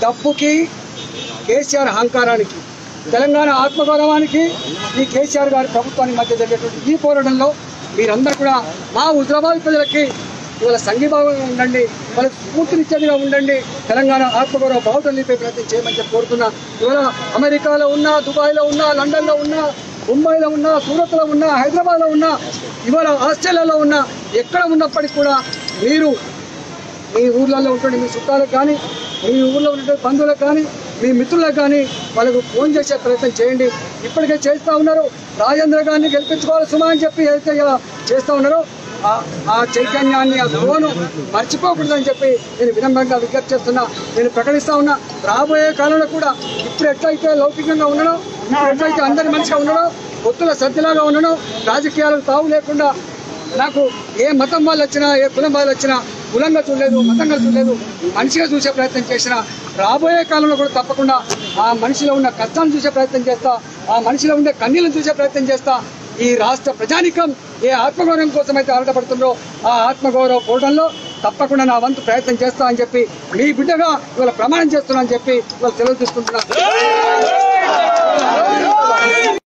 డబ్బుకి కేసీఆర్ అహంకారానికి తెలంగాణ ఆత్మగౌరవానికి ఈ కేసీఆర్ గారి ప్రభుత్వానికి మధ్య జరిగేటువంటి ఈ పోరాటంలో మీరందరూ కూడా మా హుజరాబాద్ ప్రజలకి ఇవాళ సంఘీభావంగా ఉండండి వాళ్ళకి స్ఫూర్తినిచ్చేదిగా ఉండండి తెలంగాణ ఆత్మగౌరవ బావుటం నింపే ప్రయత్నం చేయమని చెప్పి కోరుతున్నా ఇవాళ అమెరికాలో ఉన్నా దుబాయ్లో ఉన్నా లండన్లో ఉన్నా ముంబైలో ఉన్నా సూరత్లో ఉన్నా హైదరాబాద్లో ఉన్నా ఇవాళ ఆస్ట్రేలియాలో ఉన్నా ఎక్కడ ఉన్నప్పటికీ కూడా మీరు మీ ఊర్లలో ఉంటుండే మీ చుట్టాలకు కానీ మీ ఊర్లో ఉండే బంధువులకు కానీ మీ మిత్రులకు కానీ వాళ్ళకు ఫోన్ చేసే ప్రయత్నం చేయండి ఇప్పటికే చేస్తూ ఉన్నారు రాజేంద్ర గారిని గెలిపించుకోవాలి సుమా అని చెప్పి ఏదైతే ఇలా చేస్తూ ఉన్నారో ఆ- ఆ చైతన్యాన్ని ఆ ఫోను మర్చిపోకూడదని చెప్పి నేను వినమ్రంగా విజ్ఞప్తి చేస్తున్నా నేను ప్రకటిస్తా ఉన్నా రాబోయే కాలంలో కూడా ఇప్పుడు ఎట్లయితే లౌకికంగా ఉండడం ఇప్పుడు ఎట్లయితే అందరి మనిషిగా ఉండడం ఒత్తుల సర్దిలాగా ఉండడం రాజకీయాలకు తావు లేకుండా నాకు ఏ మతం వాళ్ళు వచ్చినా ఏ కులం వాళ్ళు వచ్చినా కులంగా చూడలేదు మతంగా చూడలేదు మనిషిగా చూసే ప్రయత్నం చేసినా రాబోయే కాలంలో కూడా తప్పకుండా ఆ మనిషిలో ఉన్న కష్టాన్ని చూసే ప్రయత్నం చేస్తా ఆ మనిషిలో ఉండే కన్నీళ్ళను చూసే ప్రయత్నం చేస్తా ఈ రాష్ట్ర ప్రజానికం ఏ ఆత్మగౌరవం కోసం అయితే ఆరాటపడుతుందో ఆ ఆత్మగౌరవ పోవడంలో తప్పకుండా నా వంతు ప్రయత్నం చేస్తా అని చెప్పి మీ బిడ్డగా ఇవాళ ప్రమాణం చేస్తున్నా అని చెప్పి ఇవాళ సెలవు తీసుకుంటున్నా